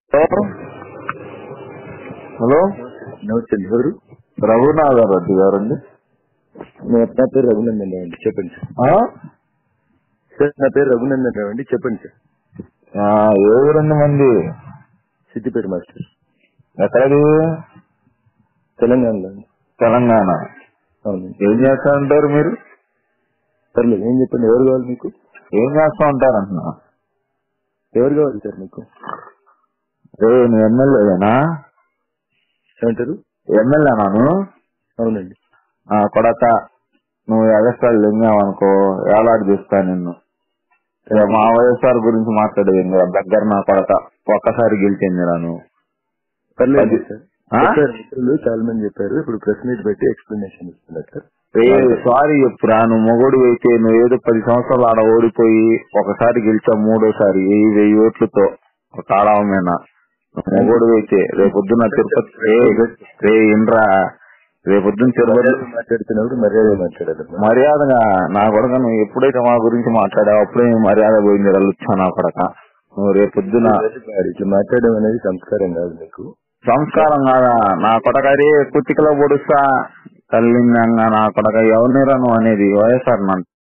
Hello hello నమస్తే ఎవరు రఘునాథ రెడ్డి గారండి నా నా పేరు రఘునందన్ రావు అండి చెప్పండి సార్ ఆ? సార్ నా పేరు రఘునందన్ రావు అండి చెప్పండి సార్ ఆ, ఏ ఊరండి మంది సిద్దిపేట మాస్టర్ ఎక్కడది తెలంగాణలో అండి తెలంగాణ అవునండి ఏం చేస్తా ఉంటారు మీరు పర్లేదు ఏం చెప్పండి ఎవరు కావాలి మీకు ఏం చేస్తా ఉంటారు అంటున్నా ఎవరు కావాలి సార్ మీకు రే నువ్వు ఎమ్మెల్యేనా ఏమంటారు ఎమ్మెల్యేనాను అవునండి ఆ, కొడక నువ్వు ఎగస్ట్రాలు లింగావనుకో ఏలాడి తీస్తా నిన్ను ఇక మా వైఎస్ఆర్ గురించి మాట్లాడేది ఇంకా దగ్గర నా కొడక ఒక్కసారి గెలిచింది నువ్వు పర్లేదు అది- సార్ ఆ? చెప్పారు మిత్రులు చాలా మంది చెప్పారు ఇప్పుడు ప్రెస్ మీట్ పెట్టి ఎక్స్ప్లెనేషన్ ఇస్తున్నారు సార్ ఏ సారీ చెప్పురా నువ్వు మొగోడు అయితే నువ్వు ఏదో పది సంవత్సరాలు ఆడ ఓడిపోయి ఒకసారి గెలిచావు మూడోసారి వెయ్యి వెయ్యి ఓట్లతో ఒక ఆడవమేనా మొగోడు అయితే రేపొద్దున తిరుపతి రే రే ఇండ్రా రేపొద్దున తిరుపతి మర్యాద మాట్లాడుతున్నప్పుడు మర్యాద మాట్లాడాలి మర్యాదగా నా కొడక నువ్వు ఎప్పుడైతే మా గురించి మాట్లాడావు అప్పుడే నీ మర్యాద పోయింది రల్లుచ్చా నా కొడక నువ్వు రేపొద్దున ఇట్లా మాట్లాడడం అనేది సంస్కారం కాదు మీకు సంస్కారం కాదా నా కొడక రే కుత్తికలో పొడుస్తా తల్లిందంగా నా కొడక ఎవరిని రాను అనేది వైఎస్ఆర్ నా